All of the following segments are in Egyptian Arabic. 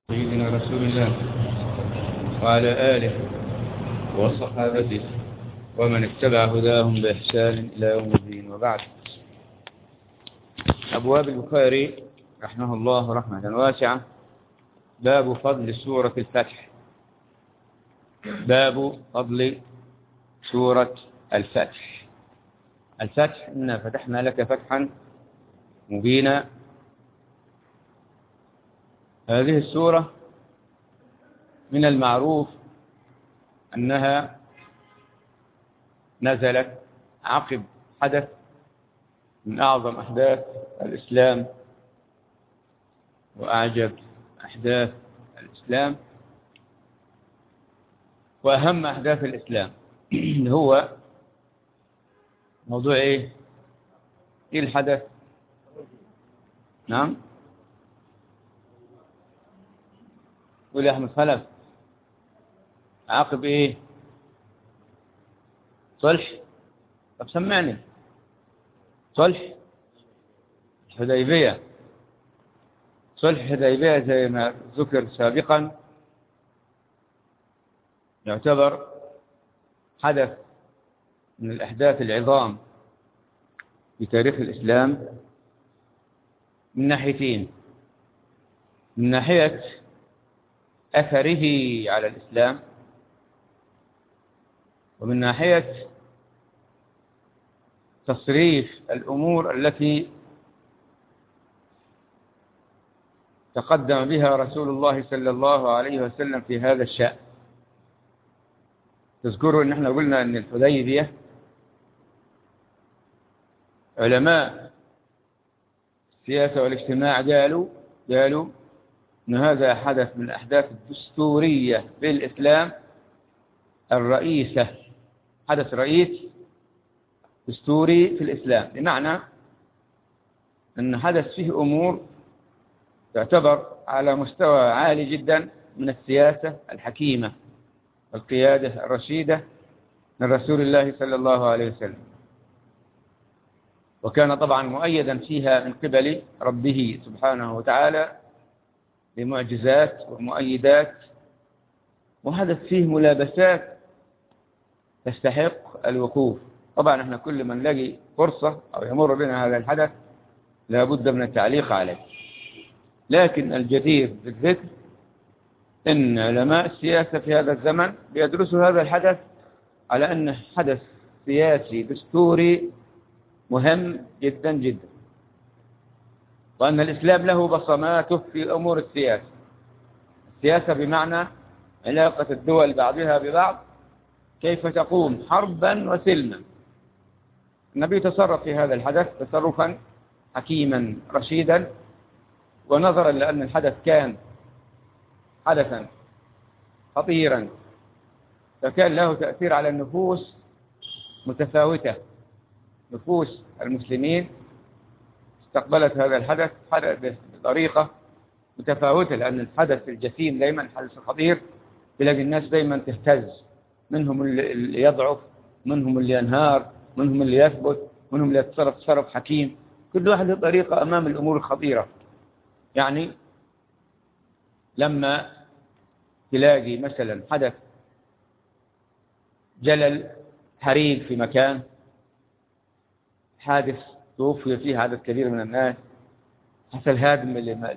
سيدنا رسول الله وعلى آله وصحابته ومن اتبع هداهم بإحسان إلى يوم الدين وبعد أبواب البخاري رحمه الله رحمة واسعة باب فضل سورة الفتح باب فضل سورة الفتح الفتح إنا فتحنا لك فتحا مبينا هذه السورة من المعروف أنها نزلت عقب حدث من أعظم أحداث الإسلام وأعجب أحداث الإسلام وأهم أحداث الإسلام هو موضوع إيه؟ إيه الحدث؟ نعم قول يا أحمد خلف عاقب إيه؟ صلح طب سمعني صلح الحديبية صلح الحديبية زي ما ذكر سابقا يعتبر حدث من الأحداث العظام في تاريخ الإسلام من ناحيتين من ناحية أثره على الإسلام ومن ناحية تصريف الأمور التي تقدم بها رسول الله صلى الله عليه وسلم في هذا الشأن تذكروا ان احنا قلنا ان الحديبية علماء السياسة والاجتماع قالوا قالوا ان هذا حدث من الاحداث الدستورية في الاسلام الرئيسة حدث رئيس دستوري في الاسلام بمعنى ان حدث فيه امور تعتبر على مستوى عالي جدا من السياسة الحكيمة والقيادة الرشيدة من رسول الله صلى الله عليه وسلم وكان طبعا مؤيدا فيها من قبل ربه سبحانه وتعالى بمعجزات ومؤيدات وحدث فيه ملابسات تستحق الوقوف طبعا احنا كل من نلاقي فرصة أو يمر بنا هذا الحدث لابد من التعليق عليه لكن الجدير بالذكر ان علماء السياسة في هذا الزمن بيدرسوا هذا الحدث على أنه حدث سياسي دستوري مهم جدا جدا وأن الإسلام له بصماته في أمور السياسة السياسة بمعنى علاقة الدول بعضها ببعض كيف تقوم حربا وسلما النبي تصرف في هذا الحدث تصرفا حكيما رشيدا ونظرا لأن الحدث كان حدثا خطيرا فكان له تأثير على النفوس متفاوتة نفوس المسلمين استقبلت هذا الحدث بطريقة متفاوتة لأن الحدث الجسيم دايما حدث خطير تلاقي الناس دايما تهتز منهم اللي يضعف منهم اللي ينهار منهم اللي يثبت منهم اللي يتصرف تصرف حكيم كل واحد له طريقة أمام الأمور الخطيرة يعني لما تلاقي مثلا حدث جلل حريق في مكان حادث توفي فيه عدد كبير من الناس حصل هادم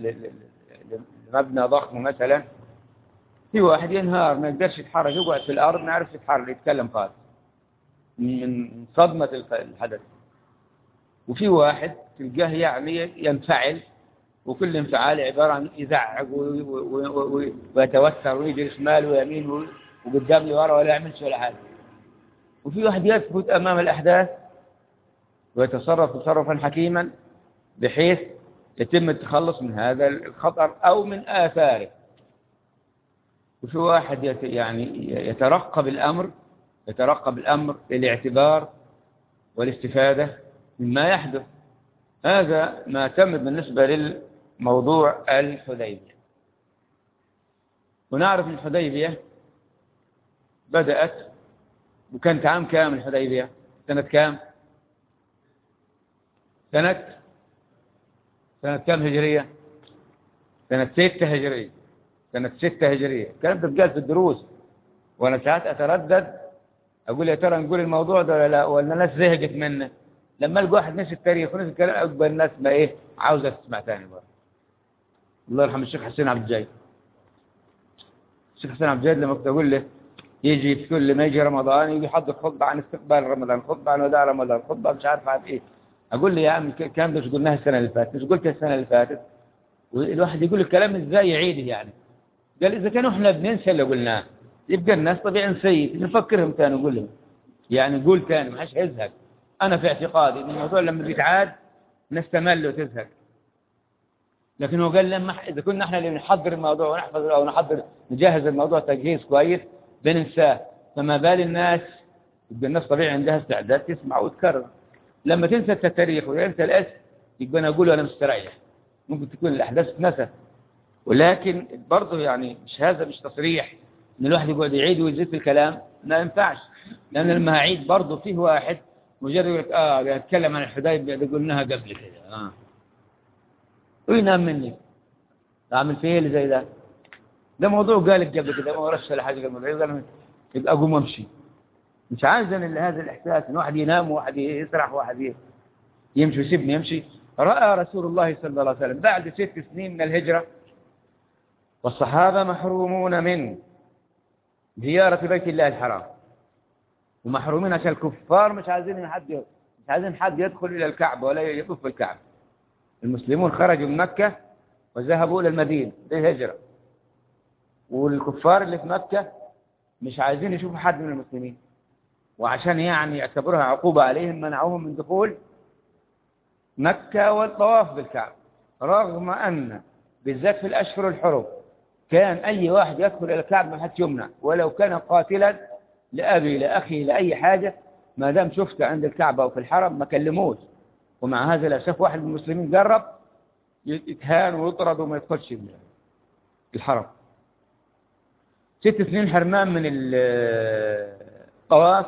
لمبنى ضخم مثلا في واحد ينهار ما يقدرش يتحرك يقعد في الأرض ما يعرفش يتحرك يتكلم خالص من صدمة الحدث وفي واحد تلقاه يعني ينفعل وكل انفعال عبارة عن يزعق ويتوتر ويجري شمال ويمين وقدام لورا ولا يعملش ولا حاجة وفي واحد يثبت أمام الأحداث ويتصرف تصرفا حكيما بحيث يتم التخلص من هذا الخطر أو من آثاره وفي واحد يعني يترقب الأمر يترقب الأمر للاعتبار والاستفادة مما يحدث هذا ما تم بالنسبة للموضوع الحديبية ونعرف الحديبية بدأت وكانت عام كام الحديبية سنة كام سنة سنة كام هجرية سنة ستة هجرية سنة ستة هجرية الكلام ده اتقال في الدروس وأنا ساعات أتردد أقول يا ترى نقول الموضوع ده ولا لا ولا الناس زهقت منه لما ألقى واحد نسي التاريخ ونسي الكلام أقبل الناس ما إيه عاوزة تسمع تاني بقى الله يرحم الشيخ حسين عبد الجيد الشيخ حسين عبد الجيد لما كنت أقول له يجي في كل ما يجي رمضان يجي يحضر خطبة عن استقبال رمضان خطبة عن وداع رمضان خطبة مش عارف عن إيه أقول له يا عم الكلام ده مش قلناها السنة اللي فاتت مش قلتها السنة اللي فاتت والواحد يقول الكلام ازاي يعيده يعني قال إذا كانوا احنا بننسى اللي قلناه يبقى الناس طبيعي نسيت نفكرهم تاني نقول لهم يعني قول تاني ما حدش هيزهق أنا في اعتقادي إن الموضوع لما بيتعاد نستمل وتزهق لكن هو قال لما إذا كنا احنا اللي نحضر الموضوع ونحفظ أو نحضر نجهز الموضوع تجهيز كويس بننساه فما بال الناس يبقى الناس طبيعي عندها استعداد تسمع وتكرر لما تنسى التاريخ وينسى الاسم يبقى انا اقول انا مستريح ممكن تكون الاحداث اتنست ولكن برضه يعني مش هذا مش تصريح ان الواحد يقعد يعيد ويزيد في الكلام ما ينفعش لان لما هعيد برضه فيه واحد مجرد يقول اه يتكلم عن الحدايب اللي قلناها قبل كده اه وينام مني اعمل فيه اللي زي ده ده موضوع قالك قبل كده ما رش ولا حاجه قبل يبقى اقوم امشي مش عايز انا اللي هذا الاحساس ان واحد ينام وواحد يسرح وواحد يمشي ويسيبني يمشي راى رسول الله صلى الله عليه وسلم بعد ست سنين من الهجره والصحابه محرومون من زياره بيت الله الحرام ومحرومين عشان الكفار مش عايزين حد مش عايزين حد يدخل الى الكعبه ولا يطوف بالكعبه المسلمون خرجوا من مكه وذهبوا الى المدينه بالهجره والكفار اللي في مكه مش عايزين يشوفوا حد من المسلمين وعشان يعني يعتبرها عقوبة عليهم منعوهم من دخول مكة والطواف بالكعبة رغم أن بالذات في الأشهر الحرم كان أي واحد يدخل إلى الكعبة ما حد يمنع ولو كان قاتلا لأبي لأخي لأي حاجة ما دام شفته عند الكعبة وفي الحرم ما كلموش ومع هذا الأسف واحد من المسلمين جرب يتهان ويطرد وما يدخلش الحرم ست سنين حرمان من الطواف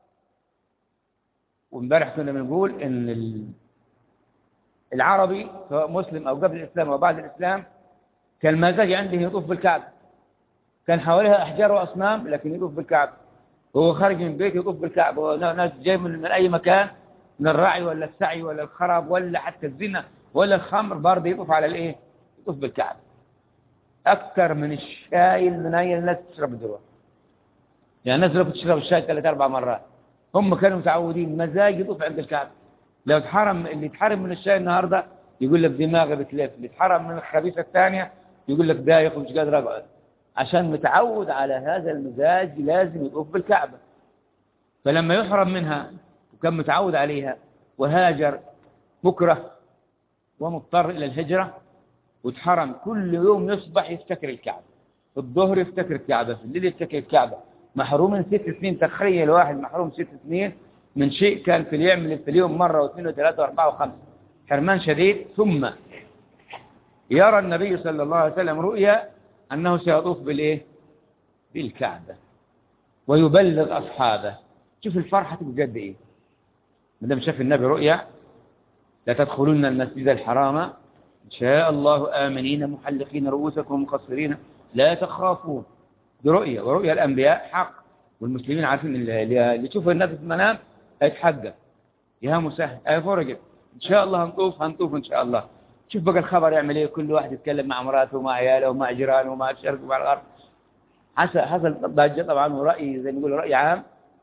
وامبارح كنا بنقول ان العربي سواء مسلم او قبل الاسلام او بعد الاسلام كان مزاج عنده يطوف بالكعبه كان حواليها احجار واصنام لكن يطوف بالكعبه وهو خارج من بيته يطوف بالكعبه ناس جاي من, من اي مكان من الرعي ولا السعي ولا الخراب ولا حتى الزنا ولا الخمر برضه يطوف على الايه يطوف بالكعبه اكثر من الشاي المنايل الناس تشرب دلوقتي يعني الناس دلوقتي تشرب الشاي ثلاث اربع مرات هم كانوا متعودين مزاج يطوف عند الكعبة لو اتحرم اللي اتحرم من الشاي النهاردة يقول لك دماغه بتلف اللي اتحرم من الخبيثة الثانية يقول لك دايق ومش قادر اقعد عشان متعود على هذا المزاج لازم يطوف بالكعبة فلما يحرم منها وكان متعود عليها وهاجر مكره ومضطر إلى الهجرة واتحرم كل يوم يصبح يفتكر الكعبة في الظهر يفتكر الكعبة في الليل يفتكر الكعبة محروم من ست سنين تخيل واحد محروم ست سنين من شيء كان في يعمل في اليوم مرة واثنين وثلاثة واربعة وخمسة حرمان شديد ثم يرى النبي صلى الله عليه وسلم رؤيا أنه سيطوف بالإيه بالكعبة ويبلغ أصحابه شوف الفرحة بجد إيه مدام شاف النبي رؤيا لا تدخلن المسجد الحرام إن شاء الله آمنين محلقين رؤوسكم مقصرين لا تخافون دي رؤية ورؤية الأنبياء حق والمسلمين عارفين اللي يشوف الناس في المنام هيتحقق يا مسهل اي فرجت ان شاء الله هنطوف هنطوف ان شاء الله شوف بقى الخبر يعمل ايه كل واحد يتكلم مع مراته ومع عياله ومع جيرانه ومع الشرق ومع الغرب حصل حصل ضجه طبعا ورأي زي ما نقول رأي عام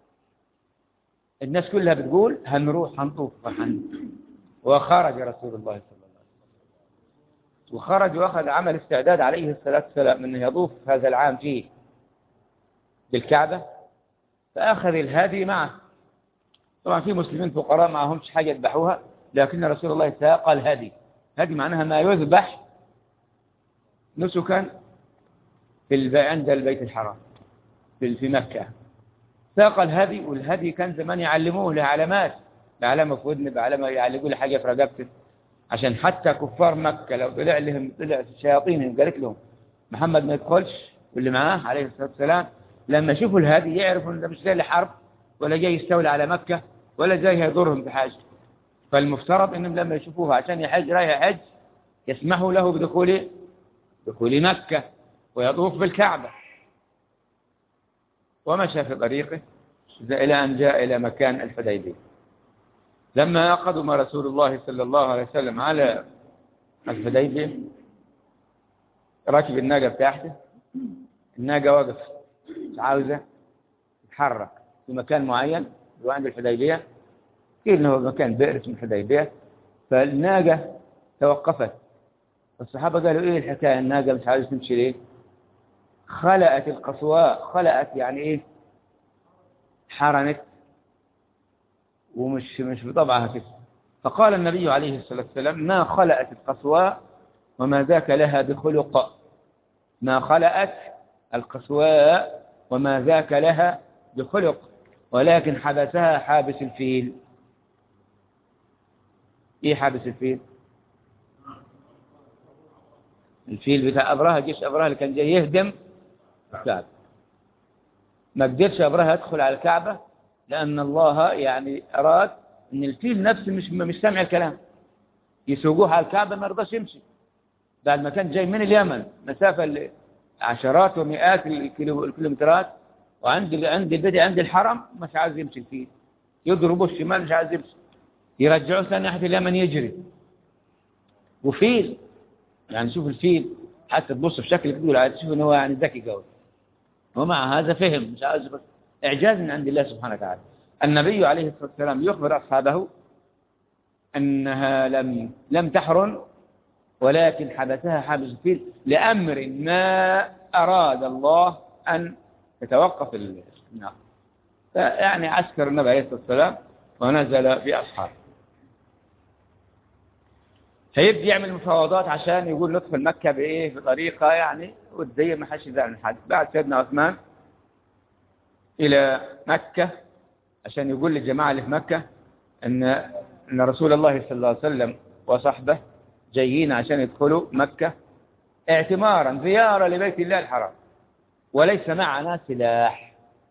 الناس كلها بتقول هنروح هنطوف فرحان وخرج رسول الله صلى الله عليه وسلم وخرج واخذ عمل استعداد عليه الصلاه والسلام انه يطوف هذا العام فيه بالكعبة فأخذ الهادي معه طبعا في مسلمين فقراء معهمش حاجة يذبحوها لكن رسول الله ساق الهدي هدي معناها ما يذبح نسكا في عند البيت الحرام في في مكة ساق الهدي والهدي كان زمان يعلموه له علامات بعلامة في ودنه بعلامة يعلقوا له حاجة في رقبته عشان حتى كفار مكة لو طلع لهم طلع شياطينهم قالت لهم محمد ما يدخلش واللي معاه عليه الصلاة والسلام لما يشوفوا الهادي يعرفوا ان ده مش جاي لحرب ولا جاي يستولي على مكة ولا جاي هيضرهم بحاجة فالمفترض انهم لما يشوفوه عشان يحج رايح حج يسمحوا له بدخول دخول مكة ويطوف بالكعبة ومشى في طريقه إلى أن جاء إلى مكان الحديبية لما قدم رسول الله صلى الله عليه وسلم على الحديبية ركب الناقة بتاعته الناقة وقف مش عاوزة تتحرك في مكان معين هو عند الحديبية قيل انه مكان بئر اسمه الحديبية فالناقة توقفت الصحابة قالوا ايه الحكاية الناقة مش عاوزة تمشي ليه خلأت القصواء خلأت يعني ايه حرنت ومش مش بطبعها كده فقال النبي عليه الصلاة والسلام ما خلأت القصواء وما ذاك لها بخلق ما خلأت القصواء وما ذاك لها بخلق ولكن حبسها حابس الفيل ايه حابس الفيل الفيل بتاع أبرهة جيش أبرهة اللي كان جاي يهدم الكعبة ما قدرش أبرهة يدخل على الكعبة لأن الله يعني أراد أن الفيل نفسه مش مش سامع الكلام يسوقوه على الكعبة ما رضاش يمشي بعد ما كان جاي من اليمن مسافة عشرات ومئات الكيلومترات وعند عند البدء عند الحرم مش عايز يمشي الفيل يضربوا الشمال مش عايز يمشي يرجعوه ثاني ناحية اليمن يجري وفيل يعني شوف الفيل حتى تبص في شكله تقول تشوف انه هو يعني ذكي قوي ومع هذا فهم مش عايز بس اعجاز من عند الله سبحانه وتعالى النبي عليه الصلاه والسلام يخبر اصحابه انها لم لم تحرن ولكن حبسها حابس الفيل لامر ما اراد الله ان يتوقف النار يعني عسكر النبي عليه الصلاه والسلام ونزل في اصحابه فيبدي يعمل مفاوضات عشان يقول ندخل مكة بإيه بطريقة يعني ودية ما حدش يزعل من حد بعد سيدنا عثمان إلى مكة عشان يقول للجماعة اللي في مكة أن أن رسول الله صلى الله عليه وسلم وصحبه جايين عشان يدخلوا مكة اعتمارا زيارة لبيت الله الحرام وليس معنا سلاح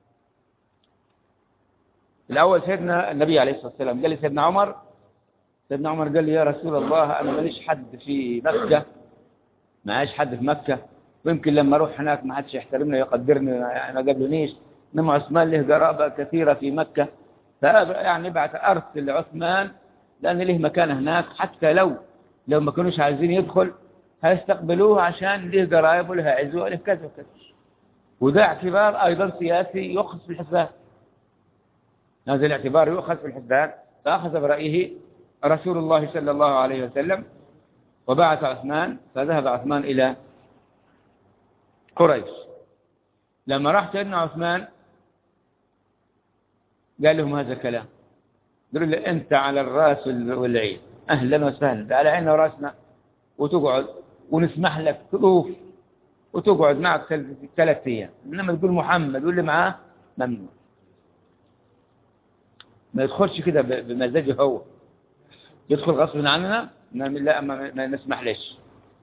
الأول سيدنا النبي عليه الصلاة والسلام قال لسيدنا عمر سيدنا عمر قال لي يا رسول الله أنا ماليش حد في مكة معاش حد في مكة ويمكن لما أروح هناك ما حدش يحترمني ويقدرني يعني ما قبلنيش إنما عثمان له قرابة كثيرة في مكة فيعني بعت أرسل لعثمان لأن له مكان هناك حتى لو لو ما كانوش عايزين يدخل هيستقبلوه عشان له قرايب وله عزوة وله كذا وكذا وده اعتبار أيضا سياسي يؤخذ في الحسبان هذا الاعتبار يؤخذ في الحسبان فأخذ برأيه رسول الله صلى الله عليه وسلم وبعث عثمان فذهب عثمان إلى قريش لما راح سيدنا عثمان قال لهم هذا الكلام قالوا له أنت على الراس والعين أهلا وسهلا على عيننا وراسنا وتقعد ونسمح لك تطوف وتقعد معك ثلاث أيام إنما تقول محمد واللي معاه ممنوع ما يدخلش كده بمزاجه هو يدخل غصب عننا لا ما, ما نسمح ليش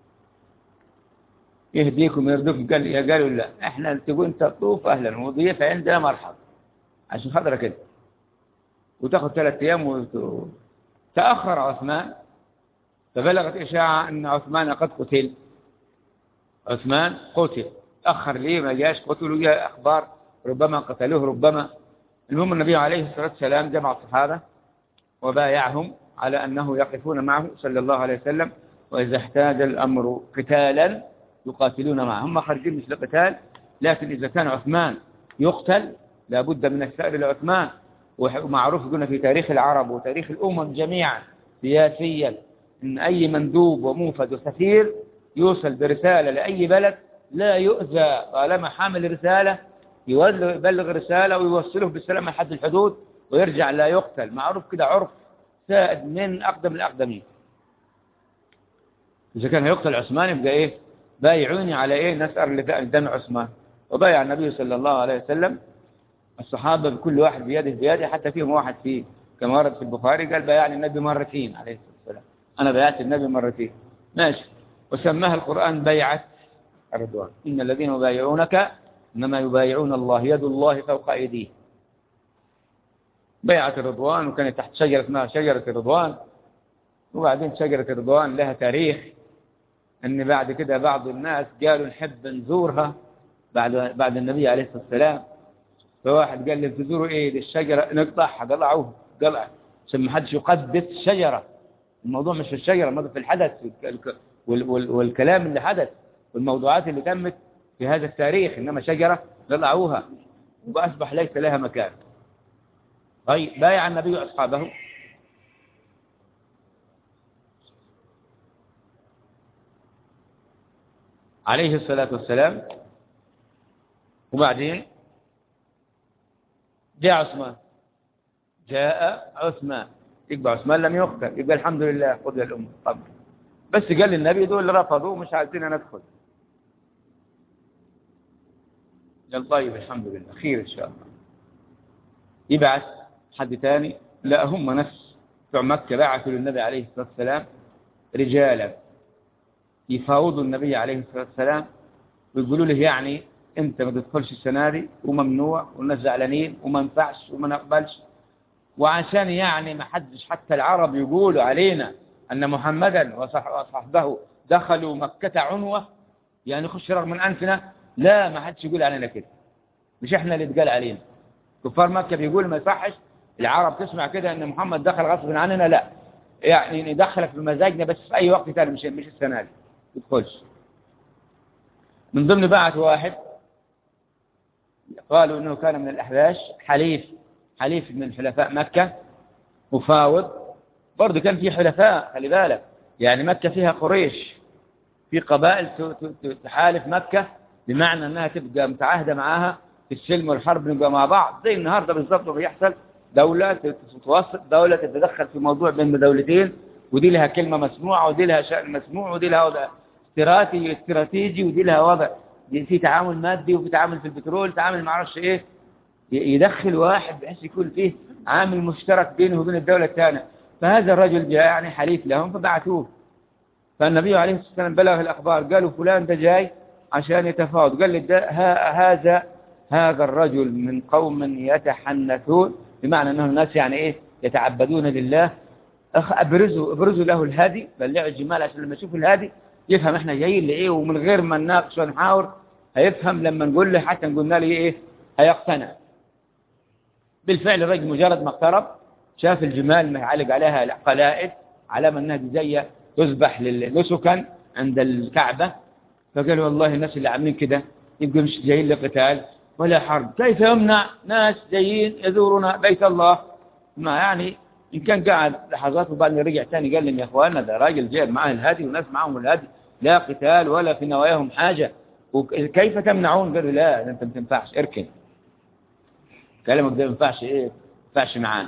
يهديكم ويرضيكم قال يا قالوا لا احنا تقول انت تطوف اهلا وضيف عندنا مرحبا عشان خاطرك كده وتاخذ ثلاث ايام وت... تاخر عثمان فبلغت اشاعه ان عثمان قد قتل عثمان قتل اخر ليه ما جاش قتلوا جاء اخبار ربما قتلوه ربما المهم النبي عليه الصلاه والسلام جمع الصحابه وبايعهم على أنه يقفون معه صلى الله عليه وسلم وإذا احتاج الأمر قتالا يقاتلون معه هم خارجين مش لقتال لكن إذا كان عثمان يقتل لابد من السائر لعثمان ومعروف قلنا في تاريخ العرب وتاريخ الأمم جميعا سياسيا أن أي مندوب وموفد وسفير يوصل برسالة لأي بلد لا يؤذى طالما حامل رسالة يبلغ رسالة ويوصله بالسلام لحد الحدود ويرجع لا يقتل معروف كده عرف سائد من أقدم الأقدمين إذا كان هيقتل عثمان يبقى إيه بايعوني على إيه نسأل دم عثمان وبايع النبي صلى الله عليه وسلم الصحابة بكل واحد بيده بيده حتى فيهم واحد فيه كما ورد في البخاري قال بايعني النبي مرتين عليه الصلاة والسلام أنا بايعت النبي مرتين ماشي وسماها القرآن بيعة الرضوان إن الذين يبايعونك إنما يبايعون الله يد الله فوق أيديه بيعة الرضوان وكانت تحت شجرة اسمها شجرة الرضوان وبعدين شجرة الرضوان لها تاريخ ان بعد كده بعض الناس قالوا نحب نزورها بعد بعد النبي عليه الصلاه والسلام فواحد قال لي تزوروا ايه دي الشجره نقطعها قلعوها قلع عشان ما حدش يقدس الشجره الموضوع مش في الشجره الموضوع في الحدث وال وال والكلام اللي حدث والموضوعات اللي تمت في هذا التاريخ انما شجره قلعوها واصبح ليس لها مكان طيب بايع النبي اصحابه عليه الصلاة والسلام وبعدين جاء عثمان جاء عثمان يبقى عثمان لم يقتل يبقى الحمد لله قضي الأمة طب بس قال للنبي دول رفضوا مش عايزين ندخل قال طيب الحمد لله خير إن شاء الله يبعث حد تاني لا هم نفس بتوع مكة بعثوا للنبي عليه الصلاة والسلام رجالا يفاوضوا النبي عليه الصلاة والسلام ويقولوا له يعني انت ما تدخلش السنة دي وممنوع والناس زعلانين وما ينفعش وما نقبلش وعشان يعني ما حدش حتى العرب يقولوا علينا أن محمدا وصحبه دخلوا مكة عنوة يعني خش رغم من أنفنا لا ما حدش يقول علينا كده مش احنا اللي اتقال علينا كفار مكة بيقول ما يصحش العرب تسمع كده ان محمد دخل غصب عننا لا يعني ندخلك في مزاجنا بس في اي وقت ثاني مش مش السنه دي تدخلش من ضمن بعث واحد قالوا انه كان من الاحباش حليف حليف من حلفاء مكة مفاوض برضه كان في حلفاء خلي بالك يعني مكة فيها قريش في قبائل تحالف مكة بمعنى انها تبقى متعاهدة معاها في السلم والحرب نبقى مع بعض زي النهاردة بالضبط بيحصل دولة تتوسط دولة تتدخل في موضوع بين دولتين ودي لها كلمة مسموعة ودي لها شأن مسموع ودي لها وضع استراتيجي استراتيجي ودي لها وضع في تعامل مادي وفي تعامل في البترول تعامل ما اعرفش ايه يدخل واحد بحيث يكون فيه عامل مشترك بينه وبين الدولة الثانية فهذا الرجل جاء يعني حليف لهم فبعثوه فالنبي عليه الصلاة والسلام بلغ الأخبار قالوا فلان ده جاي عشان يتفاوض قال لي هذا هذا الرجل من قوم يتحنثون بمعنى أنه الناس يعني إيه يتعبدون لله ابرزوا ابرزوا له الهادي بلعوا الجمال عشان لما يشوفوا الهادي يفهم احنا جايين لايه ومن غير ما نناقش ونحاور هيفهم لما نقول له حتى قلنا له ايه هيقتنع بالفعل الرجل مجرد ما اقترب شاف الجمال ما علق عليها القلائد علامة انها زي تذبح نسكا عند الكعبة فقال والله الناس اللي عاملين كده يبقوا مش جايين لقتال ولا حرب كيف يمنع ناس جايين يزورون بيت الله ما يعني إن كان قاعد لحظات وبعدين رجع ثاني قال لهم يا أخواننا ده راجل جايب معاه الهادي والناس معاهم الهادي لا قتال ولا في نواياهم حاجة وكيف تمنعون قالوا لا أنت ما تنفعش اركن كلامك ده ما ينفعش إيه ما ينفعش معانا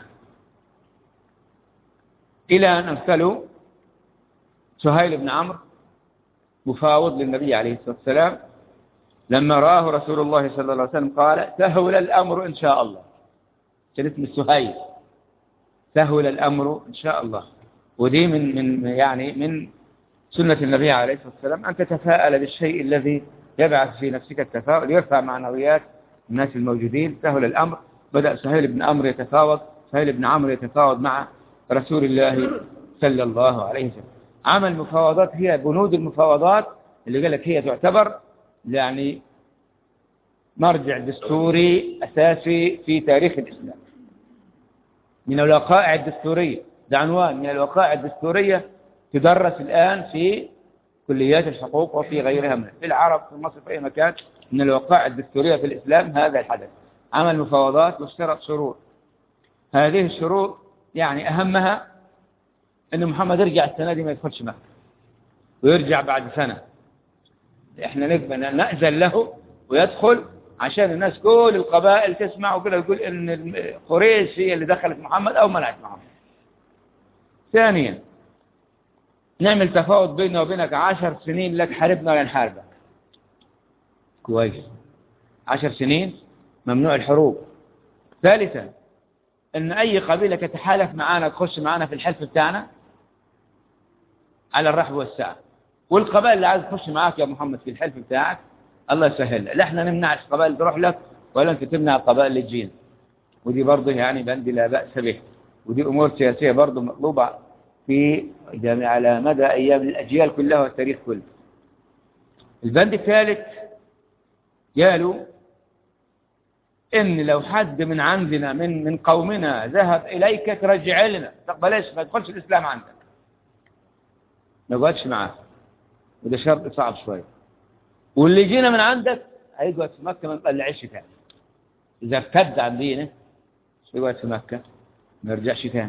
إلى أن أرسلوا سهيل بن عمرو مفاوض للنبي عليه الصلاة والسلام لما رآه رسول الله صلى الله عليه وسلم قال سهل الأمر إن شاء الله كان اسم سهيل سهل الأمر إن شاء الله ودي من من يعني من سنة النبي عليه الصلاة والسلام أن تتفاءل بالشيء الذي يبعث في نفسك التفاؤل يرفع معنويات الناس الموجودين سهل الأمر بدأ سهيل بن عمرو يتفاوض سهيل بن عمرو يتفاوض مع رسول الله صلى الله عليه وسلم عمل المفاوضات هي بنود المفاوضات اللي قال لك هي تعتبر يعني مرجع دستوري أساسي في تاريخ الإسلام من الوقائع الدستورية ده عنوان من الوقائع الدستورية تدرس الآن في كليات الحقوق وفي غيرها من في العرب في مصر في أي مكان من الوقائع الدستورية في الإسلام هذا الحدث عمل مفاوضات واشترط شروط هذه الشروط يعني أهمها أن محمد يرجع السنة دي ما يدخلش مكة ويرجع بعد سنة احنا نقبل نأذن له ويدخل عشان الناس كل القبائل تسمع وكده تقول ان قريش هي اللي دخلت محمد او منعت محمد ثانيا نعمل تفاوض بيننا وبينك عشر سنين لا تحاربنا ولا نحاربك كويس عشر سنين ممنوع الحروب ثالثا ان اي قبيلة تتحالف معانا تخش معانا في الحلف بتاعنا على الرحب والسعة والقبائل اللي عايز تخش معاك يا محمد في الحلف بتاعك الله يسهل لا احنا نمنع القبائل تروح لك ولا انت تمنع القبائل اللي تجينا ودي برضه يعني بندي لا بأس به ودي امور سياسية برضه مطلوبة في يعني على مدى ايام الاجيال كلها والتاريخ كله البند الثالث قالوا إن لو حد من عندنا من من قومنا ذهب إليك ترجع لنا تقبلش ما يدخلش الإسلام عندك ما يقعدش معاه وده شرط صعب شوية واللي جينا من عندك هيقعد في مكة ما نطلعش تاني إذا ارتد عن دينه يقعد في مكة ما يرجعش تاني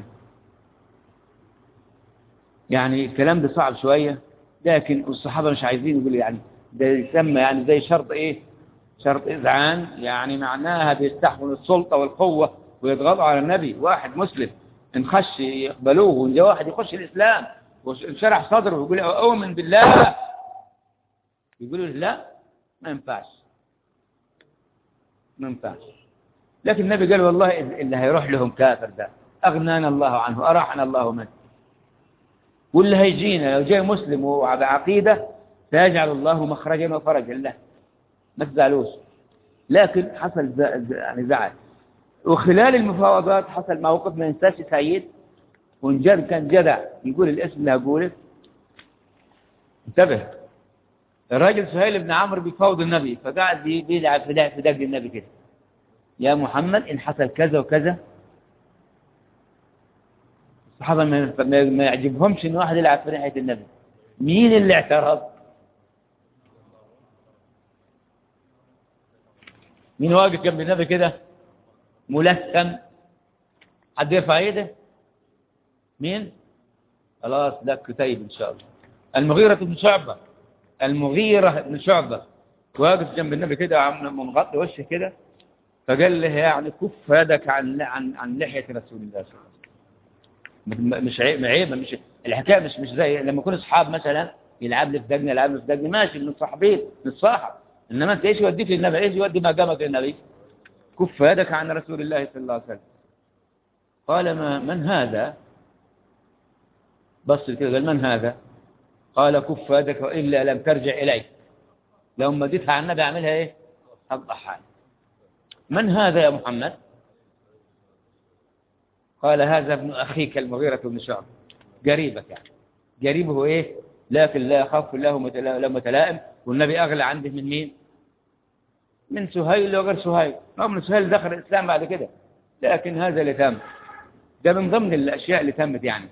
يعني الكلام ده صعب شوية لكن الصحابة مش عايزين يقولوا يعني ده يسمى يعني زي شرط ايه شرط إذعان يعني معناها بيستحمل السلطة والقوة ويضغطوا على النبي واحد مسلم إن خش يقبلوه وإن جاء واحد يخش الإسلام وشرح صدره ويقول أؤمن بالله يقولوا لا ما ينفعش ما ينفعش لكن النبي قال والله اللي هيروح لهم كافر ده أغنانا الله عنه أراحنا الله منه واللي هيجينا لو جاي مسلم وبعقيدة سيجعل الله مخرجا وفرجا له ما تزعلوش لكن حصل يعني زعل وخلال المفاوضات حصل موقف ما ينساش سعيد وانجد كان جدع يقول الاسم اللي هقوله انتبه الراجل سهيل بن عمرو بيفاوض النبي فقعد بيلعب في دق في دق النبي كده يا محمد ان حصل كذا وكذا الصحابه ما يعجبهمش ان واحد يلعب في ناحيه النبي مين اللي اعترض مين واقف جنب النبي كده ملثم حد يرفع ايده مين خلاص ده كتيب ان شاء الله المغيرة بن شعبة المغيرة بن شعبة واقف جنب النبي كده عم منغطي وشه كده فقال له يعني كف يدك عن عن عن لحية رسول الله صلى الله عليه وسلم مش عيب عيب مش الحكايه مش مش زي لما يكون اصحاب مثلا يلعب لي في دقني يلعب لي في دقني ماشي متصاحبين نتصاحب انما انت ايش يوديك للنبي ايش يودي مقامك للنبي كف يدك عن رسول الله صلى الله عليه وسلم قال ما من هذا بص كده قال من هذا قال كف يدك والا لم ترجع الي لو ما اديتها عن النبي اعملها ايه اضحى من هذا يا محمد قال هذا ابن اخيك المغيرة بن شعب قريبك يعني قريبه ايه لكن لا يخاف له متلائم والنبي أغلى عنده من مين من سهيل وغير سهيل رغم سهيل دخل الإسلام بعد كده لكن هذا اللي تم ده من ضمن الأشياء اللي تمت يعني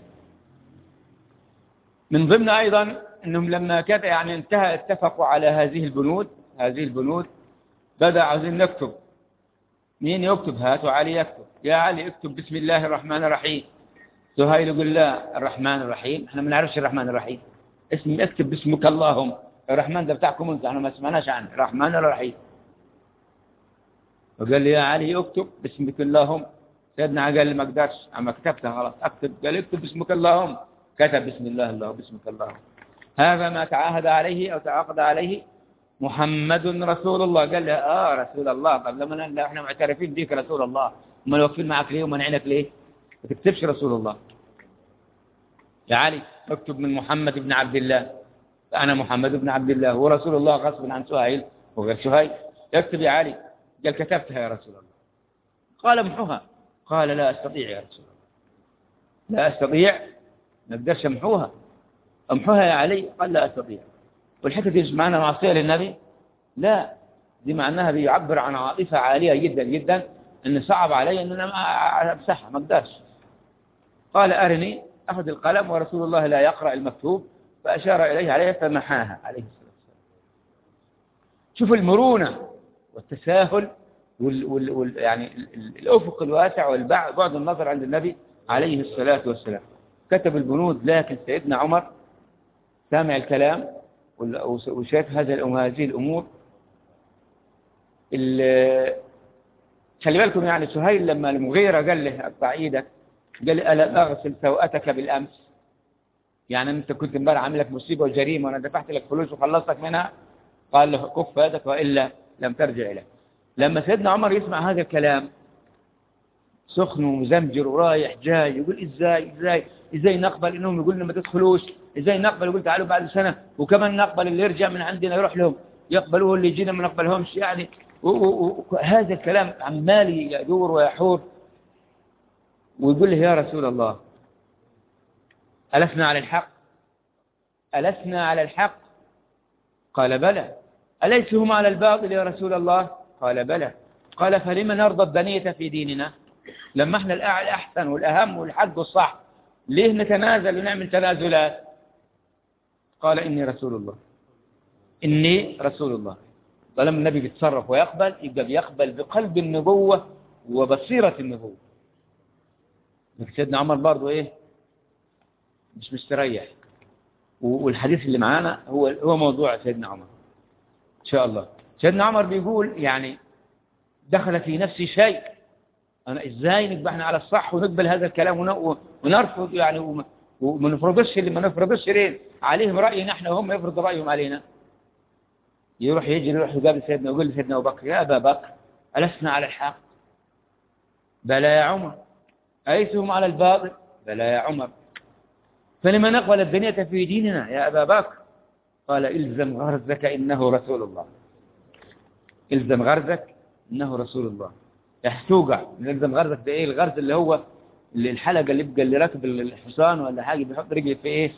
من ضمن أيضا أنهم لما كانت يعني انتهى اتفقوا على هذه البنود هذه البنود بدأ عاوزين نكتب مين يكتب هات وعلي يكتب يا علي اكتب بسم الله الرحمن الرحيم سهيل يقول لا الرحمن الرحيم احنا ما نعرفش الرحمن الرحيم اسم اكتب باسمك اللهم الرحمن ده بتاعكم انت احنا ما سمعناش عنه الرحمن الرحيم وقال لي يا علي اكتب باسمك اللهم سيدنا علي قال لي ما اقدرش اما كتبتها خلاص اكتب قال اكتب باسمك اللهم كتب بسم الله الله باسمك اللهم هذا ما تعاهد عليه او تعاقد عليه محمد رسول الله قال له اه رسول الله طب لما احنا معترفين بيك رسول الله امال واقفين معك ليه ومنعينك ليه ما تكتبش رسول الله يا علي اكتب من محمد بن عبد الله أنا محمد بن عبد الله ورسول الله غصب عن سهيل وغير سهيل اكتب يا علي قال كتبتها يا رسول الله قال امحوها قال لا أستطيع يا رسول الله لا أستطيع ما اقدرش امحوها امحوها يا علي قال لا أستطيع والحتة دي معناها معصية للنبي لا دي معناها بيعبر عن عاطفة عالية جدا جدا ان صعب علي ان انا امسحها ما اقدرش قال ارني اخذ القلم ورسول الله لا يقرأ المكتوب فأشار إليه عليه فمحاها عليه الصلاة والسلام شوف المرونة والتساهل وال وال وال يعني الأفق الواسع والبعد النظر عند النبي عليه الصلاة والسلام كتب البنود لكن سيدنا عمر سامع الكلام وشاف هذا هذه الأمور خلي بالكم يعني سهيل لما المغيرة قال له اقطع ايدك قال لي ألا أغسل سوءتك بالأمس يعني أنت كنت امبارح عامل لك مصيبة وجريمة وأنا دفعت لك فلوس وخلصتك منها قال له كف يدك وإلا لم ترجع إليه لما سيدنا عمر يسمع هذا الكلام سخن ومزمجر ورايح جاي يقول ازاي ازاي ازاي نقبل انهم يقول لنا ما تدخلوش ازاي نقبل يقول تعالوا بعد سنة وكمان نقبل اللي يرجع من عندنا يروح لهم يقبلوه اللي يجينا ما نقبلهمش يعني وهذا الكلام عمال يدور ويحور ويقول له يا رسول الله ألسنا على الحق ألسنا على الحق قال بلى أليس هم على الباطل يا رسول الله قال بلى قال فلما نرضى الدنية في ديننا لما احنا الأحسن والأهم والحق والصح ليه نتنازل ونعمل تنازلات قال إني رسول الله إني رسول الله طالما النبي بيتصرف ويقبل يبقى بيقبل بقلب النبوة وبصيرة النبوة سيدنا عمر برضه إيه مش مستريح والحديث اللي معانا هو هو موضوع سيدنا عمر إن شاء الله سيدنا عمر بيقول يعني دخل في نفسي شيء أنا إزاي نبقى احنا على الصح ونقبل هذا الكلام ونرفض يعني وما نفرضش اللي ما نفرضش ليه عليهم رأينا احنا وهم يفرضوا رأيهم علينا يروح يجي يروح يقابل سيدنا ويقول لسيدنا أبو بكر يا أبا بكر ألسنا على الحق بلى يا عمر أيسهم على الباطل بلى يا عمر فلما نقبل الدنيا في ديننا يا أبا بكر قال إلزم غرزك إنه رسول الله إلزم غرزك إنه رسول الله يحتوقع إلزم غرزك ده إيه الغرز اللي هو اللي الحلقة اللي يبقى اللي راكب الحصان ولا حاجة بيحط رجله في إيه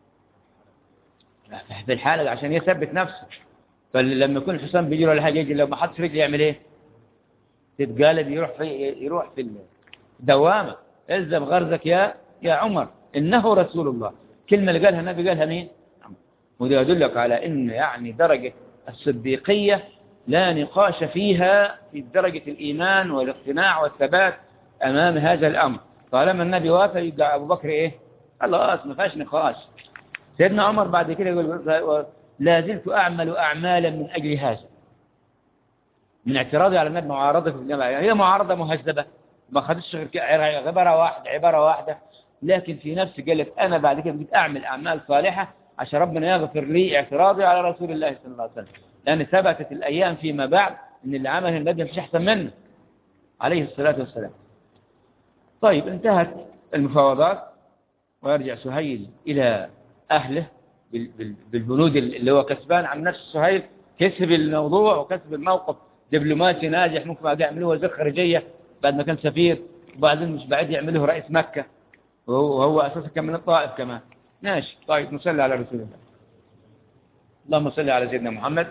في الحلقة عشان يثبت نفسه فلما يكون الحصان بيجي ولا حاجة يجي لو ما حطش رجله يعمل إيه تتقالب يروح في يروح في الدوامة إلزم غرزك يا يا عمر إنه رسول الله كلمة اللي قالها النبي قالها مين وده يدلك على إن يعني درجة الصديقية لا نقاش فيها في درجة الإيمان والاقتناع والثبات أمام هذا الأمر طالما النبي وافق يبقى أبو بكر إيه خلاص ما فيهاش نقاش سيدنا عمر بعد كده يقول لا زلت أعمل أعمالا من أجل هذا من اعتراضي على النبي معارضة في الجامعة هي معارضة مهذبة ما خدتش غير عبارة واحدة عبارة واحدة لكن في نفسي قال لك أنا بعد كده بديت أعمل أعمال صالحة عشان ربنا يغفر لي اعتراضي على رسول الله صلى الله عليه وسلم لأن ثبتت الأيام فيما بعد أن اللي عمله النبي مش أحسن منه عليه الصلاة والسلام طيب انتهت المفاوضات ويرجع سهيل إلى أهله بالبنود اللي هو كسبان عن نفس سهيل كسب الموضوع وكسب الموقف دبلوماسي ناجح ممكن بعد يعملوه وزير خارجية بعد ما كان سفير وبعدين مش بعد يعمله رئيس مكة وهو أساسا كان من الطائف كمان ماشي طيب نصلي على رسول الله اللهم صل على سيدنا محمد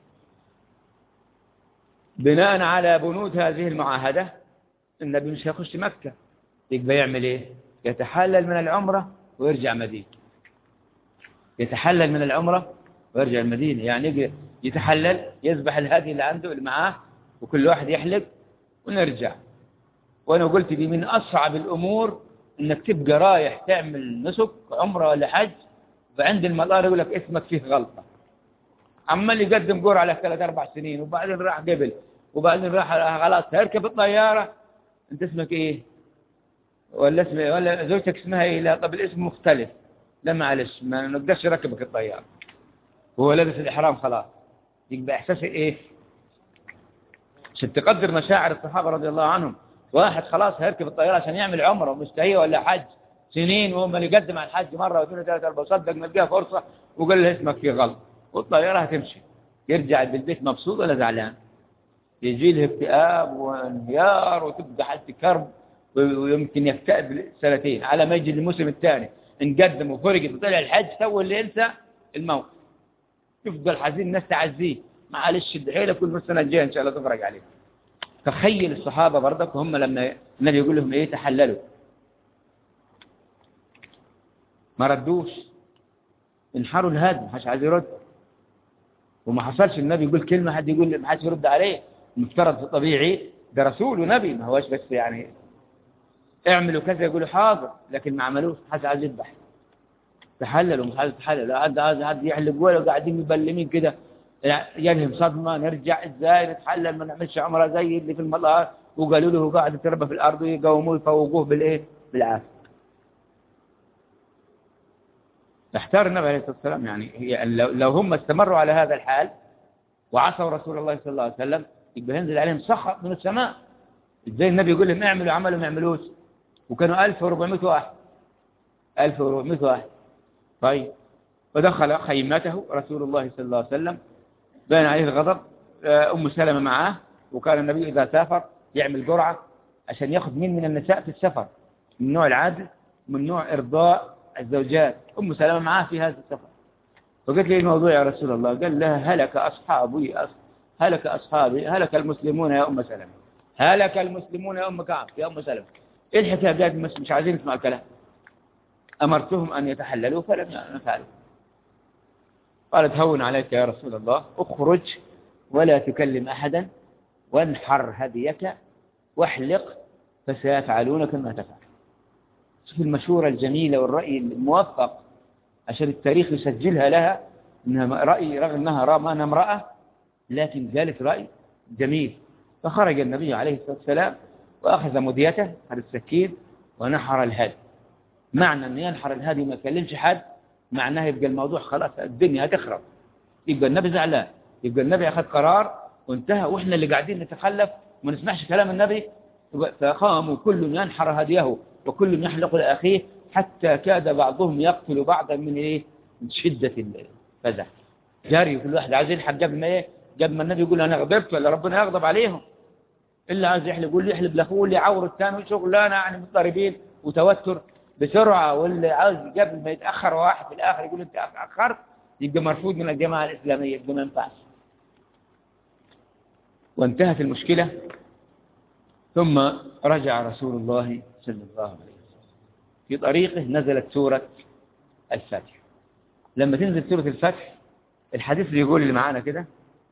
بناء على بنود هذه المعاهدة النبي مش هيخش مكة يبقى يعمل ايه يتحلل من العمرة ويرجع مدينة يتحلل من العمرة ويرجع المدينة يعني يتحلل يذبح الهدي اللي عنده اللي معاه وكل واحد يحلق ونرجع وانا قلت دي من اصعب الامور انك تبقى رايح تعمل نسك عمره ولا حج فعند المطار يقول لك اسمك فيه غلطة عمال يقدم قرعة له ثلاث اربع سنين وبعدين راح قبل وبعدين راح خلاص تركب الطيارة انت اسمك ايه ولا اسم ولا زوجتك اسمها ايه لا طب الاسم مختلف لا معلش ما نقدرش نركبك الطيارة وهو لابس الاحرام خلاص يبقى احساسه ايه عشان تقدر مشاعر الصحابة رضي الله عنهم واحد خلاص هيركب الطيارة عشان يعمل عمره مستهية ولا حج سنين وهم اللي يقدم على الحج مرة واثنين وثلاثة أربعة صدق نلقاها فرصة وقال له اسمك فيه غلط والطيارة هتمشي يرجع بالبيت مبسوط ولا زعلان يجي له اكتئاب وانهيار وتبقى حالة كرب ويمكن يكتئب سنتين على ما يجي الموسم الثاني انقدم وفرق وطلع الحج سوى اللي ينسى الموت يفضل حزين الناس تعزيه معلش الحيلة كل سنة الجاية ان شاء الله تفرج عليه تخيل الصحابة برضك هم لما النبي يقول لهم ايه تحللوا ما ردوش انحروا الهدم مش عايز يرد وما حصلش النبي يقول كلمة حد يقول ما حدش يرد عليه المفترض في الطبيعي ده رسول ونبي ما هوش بس يعني اعملوا كذا يقولوا حاضر لكن ما عملوش حد عايز يذبح تحللوا مش عايز تحلل حد عايز حد يحلق ولا قاعدين مبلمين كده يلهم صدمة نرجع ازاي نتحلل ما نعملش عمره زي اللي في المطار وقالوا له قاعد يتربى في الارض ويقوموه يفوقوه بالايه بالعافيه احتار النبي عليه الصلاه والسلام يعني هي لو هم استمروا على هذا الحال وعصوا رسول الله صلى الله عليه وسلم يبقى ينزل عليهم سخط من السماء ازاي النبي يقول لهم اعملوا عملوا ما يعملوش وكانوا 1400 واحد 1400 واحد طيب ودخل خيمته رسول الله صلى الله عليه وسلم بان عليه الغضب أم سلمة معاه وكان النبي إذا سافر يعمل قرعة عشان ياخذ مين من النساء في السفر من نوع العادل من نوع إرضاء الزوجات أم سلمة معاه في هذا السفر فقلت لي الموضوع يا رسول الله قال لها هلك أصحابي هلك أصحابي هلك المسلمون يا أم سلمة هلك المسلمون يا أم كعب يا أم سلمة إيه الحكاية قالت مش, مش عايزين نسمع الكلام أمرتهم أن يتحللوا فلم يفعلوا قالت هون عليك يا رسول الله اخرج ولا تكلم أحدا وانحر هديك واحلق فسيفعلون كما تفعل شوف المشورة الجميلة والرأي الموفق عشان التاريخ يسجلها لها انها رأي رغم انها رأى امرأة لكن قالت رأي جميل فخرج النبي عليه الصلاة والسلام وأخذ مديته هذا السكين ونحر الهدي معنى أن ينحر الهدي ما يكلمش حد معناه يبقى الموضوع خلاص الدنيا هتخرب يبقى النبي زعلان يبقى النبي أخذ قرار وانتهى وإحنا اللي قاعدين نتخلف وما نسمعش كلام النبي فقاموا كل ينحر هديه وكل يحلق لأخيه حتى كاد بعضهم يقتل بعضا من إيه من شدة الفزع جاري كل واحد عايز يلحق قبل ما إيه قبل ما النبي يقول أنا غضبت ولا ربنا يغضب عليهم إلا عايز يحلق يقول لي يحلب لأخوه اللي يعور الثاني شغلانة يعني مضطربين وتوتر بسرعة واللي عاوز قبل ما يتأخر واحد في الآخر يقول أنت أخرت يبقى مرفوض من الجماعة الإسلامية يبقى ما ينفعش وانتهت المشكلة ثم رجع رسول الله صلى الله عليه وسلم في طريقه نزلت سورة الفتح لما تنزل سورة الفتح الحديث اللي يقول اللي معانا كده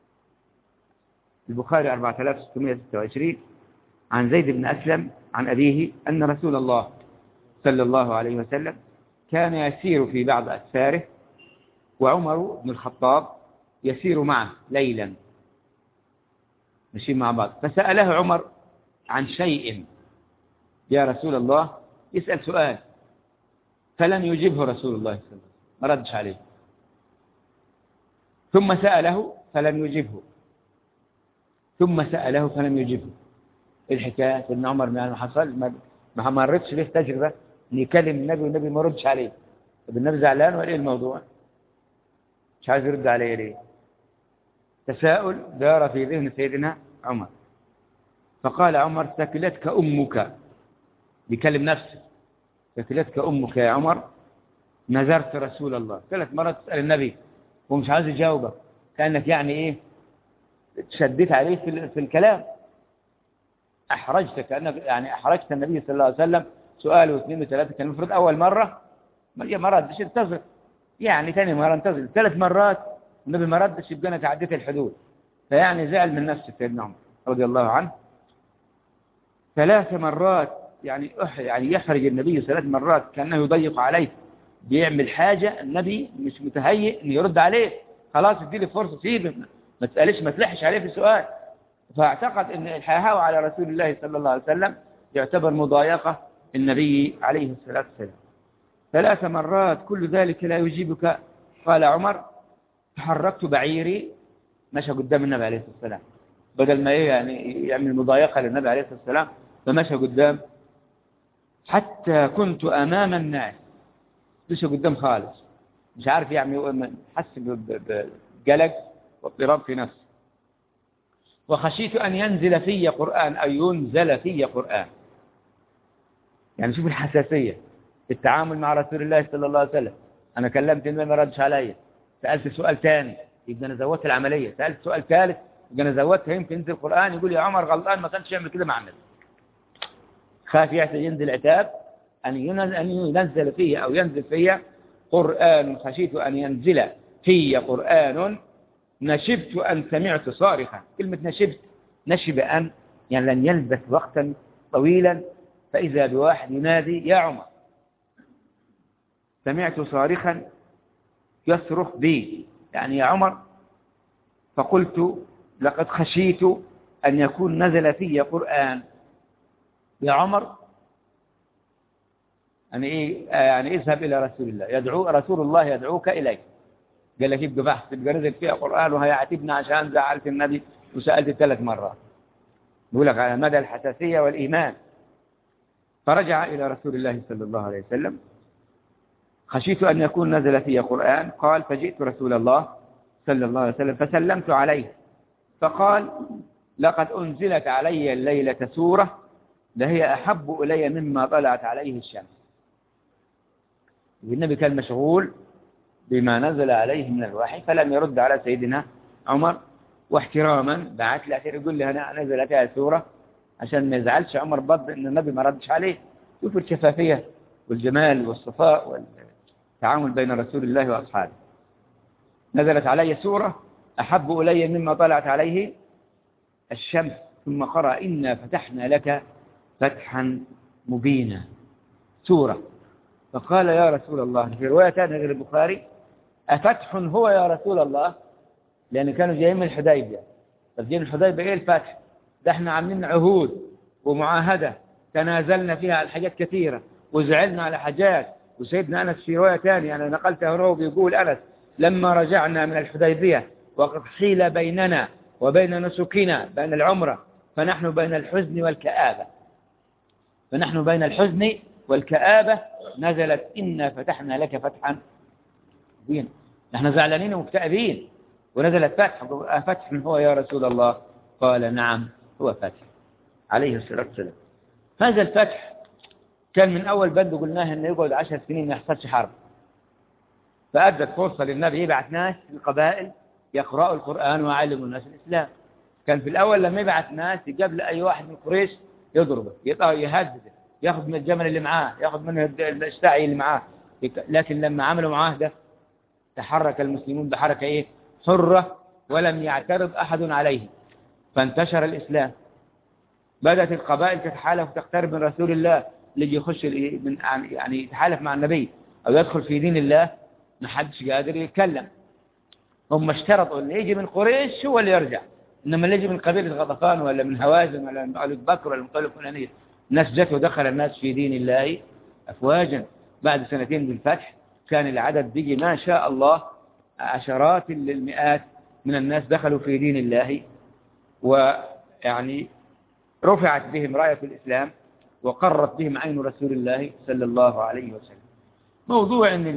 البخاري 4626 عن زيد بن أسلم عن أبيه أن رسول الله صلى الله عليه وسلم كان يسير في بعض أسفاره وعمر بن الخطاب يسير معه ليلا ماشيين مع بعض فسأله عمر عن شيء يا رسول الله يسأل سؤال فلم يجبه رسول الله صلى الله عليه وسلم ما ردش عليه ثم سأله فلم يجبه ثم سأله فلم يجبه الحكاية ان عمر ما حصل ما مرتش له تجربة ان يكلم النبي والنبي ما ردش عليه طب النبي زعلان ولا ايه الموضوع مش عايز يرد عليه ليه تساؤل دار في ذهن سيدنا عمر فقال عمر ثكلتك أمك بيكلم نفسه ثكلتك أمك يا عمر نذرت رسول الله ثلاث مرات تسأل النبي ومش عايز يجاوبك كأنك يعني إيه تشديت عليه في, في الكلام أحرجت كأنك يعني أحرجت النبي صلى الله عليه وسلم سؤال واثنين وثلاثة كان المفروض أول مرة ما ردش انتظر يعني ثاني مرة انتظر ثلاث مرات النبي ما ردش يبقى أنا تعديت الحدود فيعني زعل من نفسه سيدنا عمر رضي الله عنه ثلاث مرات يعني يعني يخرج النبي ثلاث مرات كأنه يضيق عليه بيعمل حاجة النبي مش متهيئ انه يرد عليه خلاص اديله فرصة سيبه ما تسألش ما تلحش عليه في سؤال فاعتقد ان الحياة على رسول الله صلى الله عليه وسلم يعتبر مضايقة النبي عليه الصلاة والسلام ثلاث مرات كل ذلك لا يجيبك قال عمر تحركت بعيري مشى قدام النبي عليه الصلاة والسلام بدل ما يعني يعمل مضايقة للنبي عليه الصلاة والسلام فمشى قدام حتى كنت أمام الناس مشى قدام خالص مش عارف يعني حس بقلق واضطراب في نفسه وخشيت أن ينزل في قرآن أو ينزل في قرآن يعني شوف الحساسية في التعامل مع رسول الله صلى الله عليه وسلم أنا كلمت النبي ما ردش عليا سألت سؤال ثاني يبقى أنا زودت العملية سألت سؤال ثالث يبقى أنا زودتها يمكن ينزل القرآن يقول يا عمر غلطان ما كانش يعمل كده مع النبي خاف ينزل عتاب أن ينزل فيه أو ينزل فيه قرآن خشيت أن ينزل في قرآن نشبت أن سمعت صارخا كلمة نشبت نشب أن يعني لن يلبث وقتا طويلا فإذا بواحد ينادي يا عمر سمعت صارخا يصرخ بي يعني يا عمر فقلت لقد خشيت أن يكون نزل في قرآن يا عمر يعني إيه يعني اذهب إلى رسول الله يدعو رسول الله يدعوك إليه قال لك يبقى بحث تبقى نزل فيها قرآن وهيعاتبنا عشان زعلت النبي وسألت ثلاث مرات يقول لك على مدى الحساسية والإيمان فرجع إلى رسول الله صلى الله عليه وسلم خشيت أن يكون نزل في قرآن قال فجئت رسول الله صلى الله عليه وسلم فسلمت عليه فقال لقد أنزلت علي الليلة سورة لهي أحب إلي مما طلعت عليه الشمس النبي كان مشغول بما نزل عليه من الوحي فلم يرد على سيدنا عمر واحتراما بعت له يقول له أنا نزلت هذه السورة عشان ما يزعلش عمر بض إن النبي ما ردش عليه شوف الشفافية والجمال والصفاء والتعامل بين رسول الله وأصحابه نزلت علي سورة أحب إلي مما طلعت عليه الشمس ثم قرأ إنا فتحنا لك فتحا مبينا سورة فقال يا رسول الله في رواية ثانية غير البخاري أفتح هو يا رسول الله لأن كانوا جايين من الحديبية طب جايين من الحديبية إيه الفتح ده احنا عاملين عهود ومعاهدة تنازلنا فيها على حاجات كثيرة وزعلنا على حاجات وسيدنا أنس في رواية ثانية أنا نقلتها هو بيقول أنس لما رجعنا من الحديبية وقد حيل بيننا وبين نسكنا بين العمرة فنحن بين الحزن والكآبة فنحن بين الحزن والكآبة نزلت إنا فتحنا لك فتحا مبينا نحن زعلانين ومكتئبين ونزلت فتح فتح هو يا رسول الله قال نعم هو فتح عليه الصلاة والسلام هذا الفتح كان من أول بند قلناه أنه يقعد عشر سنين ما يحصلش حرب فأدت فرصة للنبي يبعث ناس في القبائل يقرأوا القرآن ويعلموا الناس الإسلام كان في الأول لما يبعث ناس قبل أي واحد من قريش يضربه يهدده ياخذ من الجمل اللي معاه ياخذ منه الاشتاعي اللي معاه لكن لما عملوا معاهدة تحرك المسلمون بحركة إيه حرة ولم يعترض أحد عليه فانتشر الإسلام بدأت القبائل تتحالف وتقترب من رسول الله اللي يخش من يعني يتحالف مع النبي أو يدخل في دين الله ما حدش قادر يتكلم هم اشترطوا اللي يجي من قريش هو اللي يرجع إنما اللي يجي من قبيلة غطفان ولا من هوازن ولا من آل بكر ولا من قبيلة فلانية الناس جت ودخل الناس في دين الله أفواجا بعد سنتين بالفتح كان العدد بيجي ما شاء الله عشرات المئات من الناس دخلوا في دين الله ويعني رفعت بهم راية الإسلام وقرت بهم عين رسول الله صلى الله عليه وسلم موضوع ان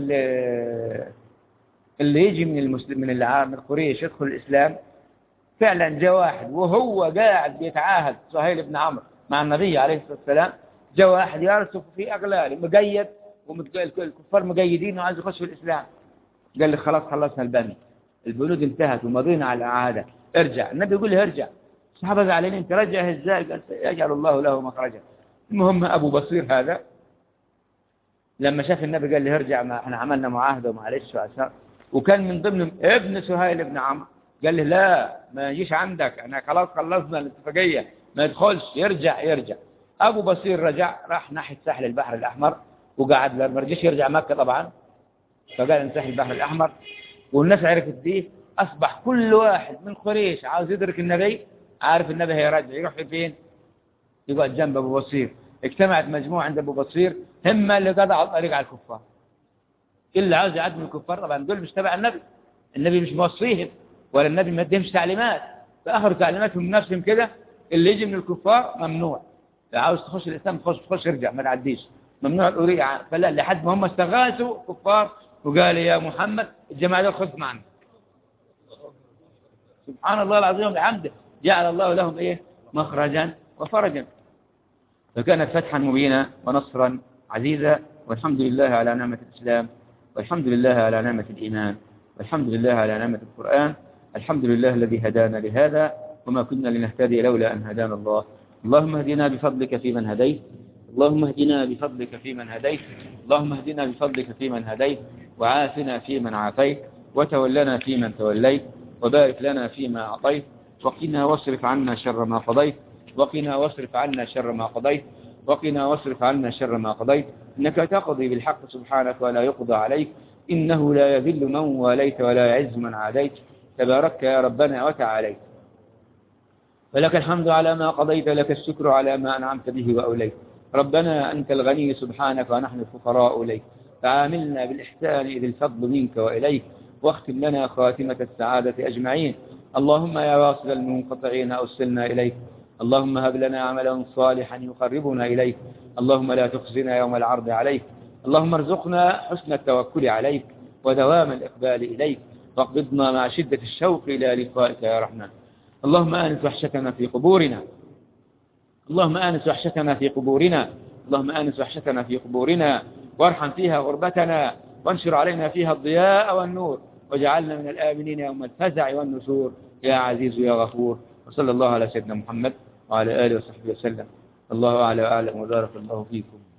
اللي يجي من المسلم من العام من قريش يدخل الإسلام فعلا جاء واحد وهو قاعد بيتعاهد سهيل بن عمرو مع النبي عليه الصلاة والسلام جاء واحد يرسف في أغلال مقيد والكفار مقيدين وعايز يخش في الإسلام قال لي خلاص خلصنا البني البنود انتهت ومضينا على العادة ارجع النبي يقول له ارجع الصحابة زعلانين انت رجع ازاي قال يجعل الله له مخرجا المهم أبو بصير هذا لما شاف النبي قال له ارجع ما احنا عملنا معاهدة ومعلش وعشان وكان من ضمن ابن سهيل بن عمرو قال له لا ما يجيش عندك انا خلاص خلصنا الاتفاقية ما يدخلش يرجع يرجع ابو بصير رجع راح ناحية ساحل البحر الاحمر وقعد ما رجعش يرجع مكة طبعا فقال ان ساحل البحر الاحمر والناس عرفت دي اصبح كل واحد من قريش عاوز يدرك النبي عارف النبي هيرجع يروح فين يقعد جنب ابو بصير اجتمعت مجموعة عند ابو بصير هم اللي قطعوا الطريق على الكفار اللي عاوز يعد من الكفار طبعا دول مش تبع النبي النبي مش موصيهم ولا النبي ما اديهمش تعليمات فاخروا تعليماتهم بنفسهم كده اللي يجي من الكفار ممنوع عاوز تخش الاسلام تخش تخش ارجع ما تعديش ممنوع الأريع فلا لحد ما هم استغاثوا كفار وقال يا محمد الجماعة دول خذ معنا سبحان الله العظيم وبحمده جعل الله لهم ايه مخرجا وفرجا فكانت فتحا مبينا ونصرا عزيزا والحمد لله على نعمة الإسلام والحمد لله على نعمة الإيمان والحمد لله على نعمة القرآن الحمد لله الذي هدانا لهذا وما كنا لنهتدي لولا أن هدانا الله اللهم اهدنا بفضلك فيمن هديت اللهم اهدنا بفضلك فيمن هديت اللهم اهدنا بفضلك فيمن هديت وعافنا فيمن عافيت وتولنا فيمن توليت وبارك لنا فيما أعطيت وقنا واصرف عنا شر ما قضيت وقنا واصرف عنا شر ما قضيت وقنا واصرف عنا شر ما قضيت إنك تقضي بالحق سبحانك ولا يقضى عليك إنه لا يذل من واليت ولا يعز من عاديت تبارك يا ربنا وتعاليت فلك الحمد على ما قضيت لك الشكر على ما أنعمت به وأوليت ربنا أنت الغني سبحانك ونحن الفقراء إليك فعاملنا بالإحسان إذ الفضل منك وإليك واختم لنا خاتمة السعادة أجمعين اللهم يا واصل المنقطعين أوصلنا إليك اللهم هب لنا عملا صالحا يقربنا إليك اللهم لا تخزنا يوم العرض عليك اللهم ارزقنا حسن التوكل عليك ودوام الإقبال إليك واقبضنا مع شدة الشوق إلى لقائك يا رحمن اللهم آنس وحشتنا في قبورنا اللهم آنس وحشتنا في قبورنا اللهم آنس وحشتنا في قبورنا وارحم فيها غربتنا وانشر علينا فيها الضياء والنور وجعلنا من الآمنين يوم الفزع والنشور يا عزيز يا غفور وصلى الله على سيدنا محمد وعلى آله وصحبه وسلم الله أعلى وأعلم وبارك الله فيكم